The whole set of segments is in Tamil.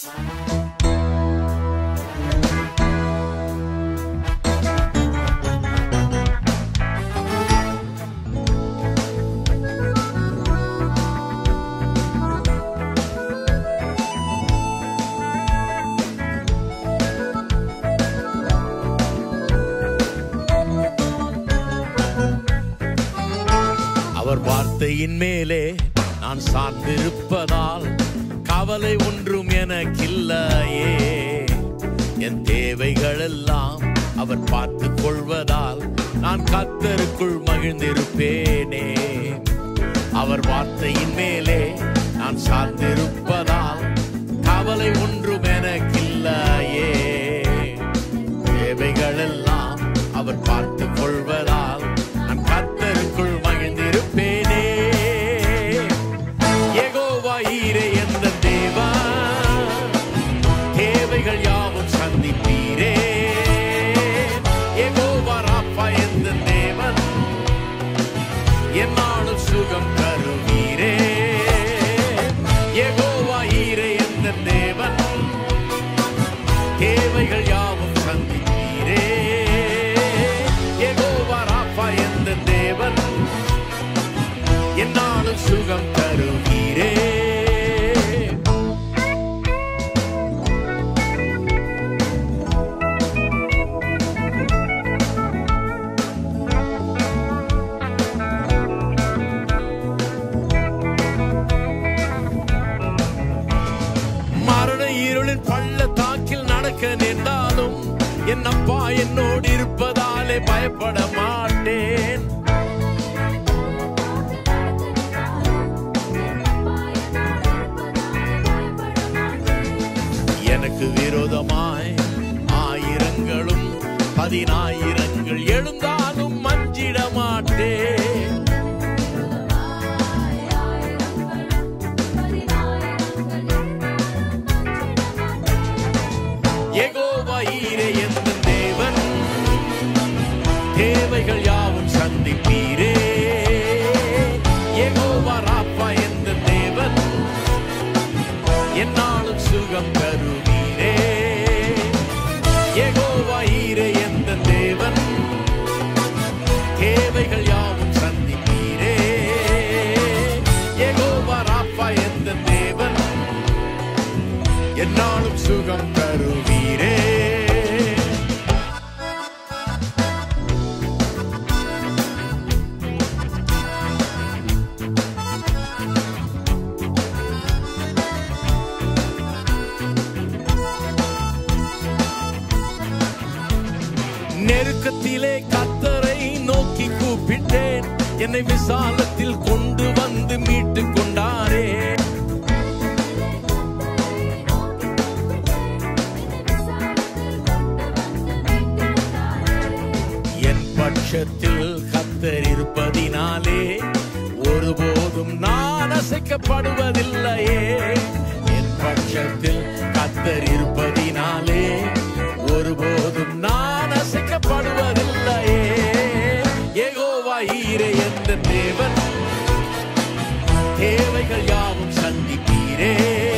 அவர் வார்த்தையின் மேலே நான் சார்ந்திருப்பதால் கவலை ஒன்றும் எனக்கில்லையே என் தேவைகள் எல்லாம் அவர் பார்த்துக் கொள்வதால் நான் கத்தருக்குள் மகிழ்ந்திருப்பேனே அவர் வார்த்தையின் மேலே நான் சார்ந்திருப்பதால் கவலை ஒன்றும் எனக்கில்லையே தேவைகள் எல்லாம் அவர் பார்த்துக் கொள்வதால் நான் கத்தருக்குள் மகிழ்ந்திருப்பேனே யெகோவா ஈரே என்ற தேவா தேவைகள் யாவும் சந்திப்பீரே யெகோவா ராப்பா என்ற தேவன் என்னாலும் சுகம் தருவீரே யெகோவா ஈரே என்ற தேவன் தேவைகள் யாவும் சந்திப்பீரே யெகோவா ராப்பா என்ற தேவன் என்னாலும் சுகம் தருவீரே மரண இருளின் பள்ளத்தாக்கில் நடக்க நேர்ந்தாலும் என் அப்பா என்னோடு இருப்பதாலே பயப்பட மாட்டேன் எனக்கு விரோதமாய் ஆயிரங்களும் பதினாயிரங்கள் எழுந்தாலும் மஞ்சிட மாட்டேன் யெகோவா ஈரே என்ற தேவன் தேவைகள் யாவும் சந்திப்பீரே யெகோவா ராப்பா என்ற தேவன் என்னாலும் சுகம் தருவீரே யெகோவா ஈரே என்ற தேவன் தேவைகள் யாவும் சந்திப்பீரே யெகோவா ராப்பா என்ற தேவன் என்னாலும் சுகம் தருவீரே நெருக்கத்திலே கத்தரை நோக்கி கூப்பிட்டேன் என்னை விசாலத்தில் கொண்டு வந்து மீட்டுக் கொண்டாரே என் பட்சத்தில் கத்தர் இருப்பதினாலே ஒருபோதும் நான் அசைக்கப்படுவதில்லையே என் பட்சத்தில் கத்தர் இருப்பதினாலே ஒருபோதும் நான் அசைக்கப்படுவதில்லையே யெகோவா ஈரே என்ற தேவன் தேவைகள் யாவும் சந்திப்பீரே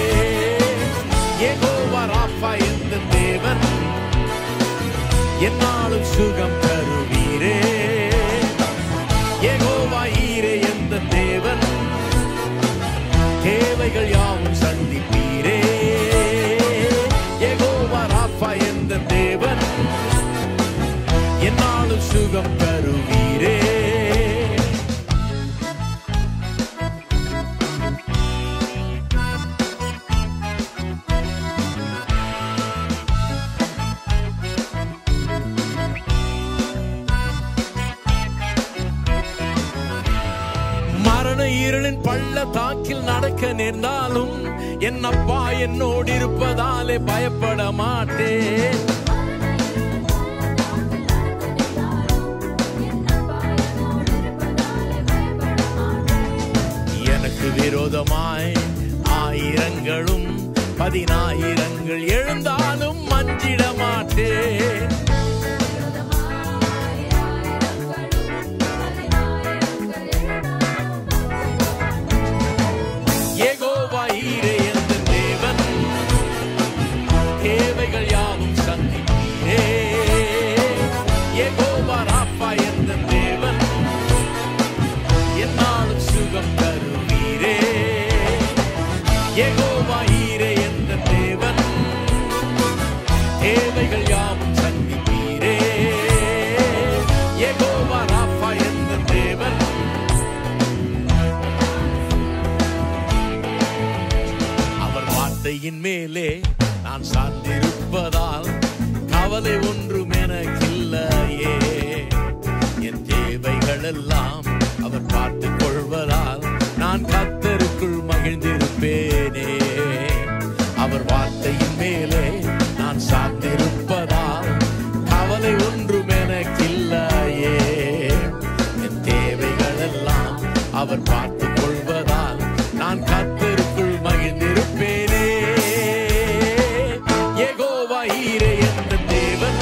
யெகோவா ராப்பா என்ற தேவன் என்னாலும் சுகம் தருவீரே யெகோவா ஈரே என்ற தேவன் தேவைகள் யாவும் சந்திப்பீரே யெகோவா ராப்பா என்ற தேவன் என்னாலும் சுகம் தருவீரே மரண இருளின் பள்ளத்தாக்கில் நடக்க நேர்ந்தாலும் என் அப்பா என்னோடு இருப்பதாலே பயப்பட மாட்டேன் எனக்கு விரோதமாய் ஆயிரங்களும் பதினாயிரங்கள் எழுந்தாலும் மஞ்சிட மாட்டேன் யெகோவா ஈரே என்ற தேவன் வார்த்தையின் மேலே நான் சார்ந்திருப்பதால் கவலை ஒன்றும் எனக்கில்லையே என் தேவைகள் எல்லாம் அவர் பார்த்துக் கொள்வதால் நான் கத்தருக்குள் மகிழ்ந்திருப்பேனே அவர் வார்த்தையின் மேலே நான் சார்ந்திருப்பதால் கவலை ஒன்றும் எனக்கில்லையே என் தேவைகள் எல்லாம் அவர் பார்த்துக் கொள்வதால் நான் கத்தருக்குள் மகிழ்ந்திருப்பேனே யெகோவா ஈரே என்ற தேவன்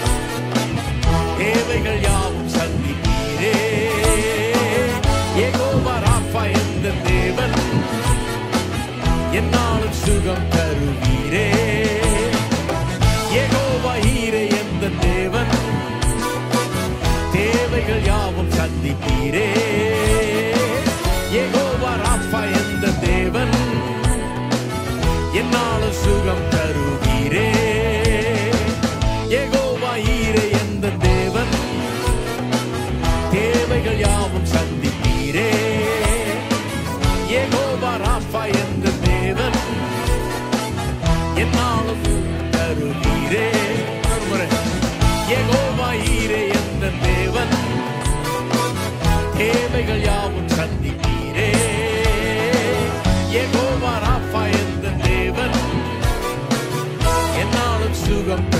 தேவைகள் யாவும் சந்திப்பீரே யெகோவா ராஃபா என்ற தேவன் என்னாலும் சுகம் தருவீரே யெகோவா ஈரே என்ற தேவன் தேவைகள் யாவும் சந்திப்பீரே யெகோவா ராஃபா என்ற தேவன் என்னாலும் சுகம் தருவீரே யெகோவா ஈரே என்ற தேவன் தேவைகள் யாவும் சந்திப்பீரே யெகோவா ராஃபா என்ற தேவன் என்னாலும் தருவீரே ஒருமுறை. யெகோவா ஈரே என்ற தேவன் தேவைகள் யாவும் சந்திப்பீரே யெகோவா ராஃபா என்ற தேவன் என்னாலும் சுகம்